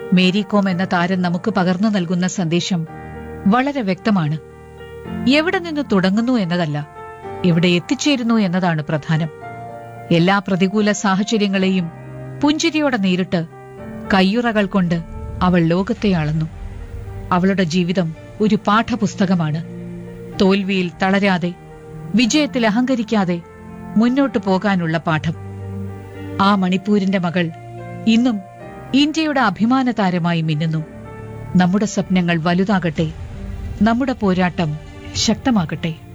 Mary com എന്ന താരം നമുക്ക് പകർന്നു നൽകുന്ന സന്ദേശം വളരെ വ്യക്തമാണ് എവിടെ നിന്ന് തുടങ്ങുന്നു എന്നതല്ല എവിടെ എത്തിച്ചേരുന്നു എന്നതാണ് പ്രധാനം എല്ലാ പ്രതികൂല സാഹചര്യങ്ങളെയും പുഞ്ചിരിയോടെ നേരിട്ട് കയ്യുറകൾ കൊണ്ട് അവൾ ലോകത്തെ അളന്നു അവളുടെ ജീവിതം ഒരു പാഠപുസ്തകമാണ് തോൽവിയിൽ തളരാതെ വിജയത്തിൽ അഹങ്കരിക്കാതെ മുന്നോട്ടു പോകാനുള്ള പാഠം ആ മണിപ്പൂരിന്റെ മകൾ ഇന്നും ഇന്ത്യയുടെ അഭിമാന താരമായി മിന്നുന്നു നമ്മുടെ സ്വപ്നങ്ങൾ വലുതാകട്ടെ നമ്മുടെ പോരാട്ടം ശക്തമാകട്ടെ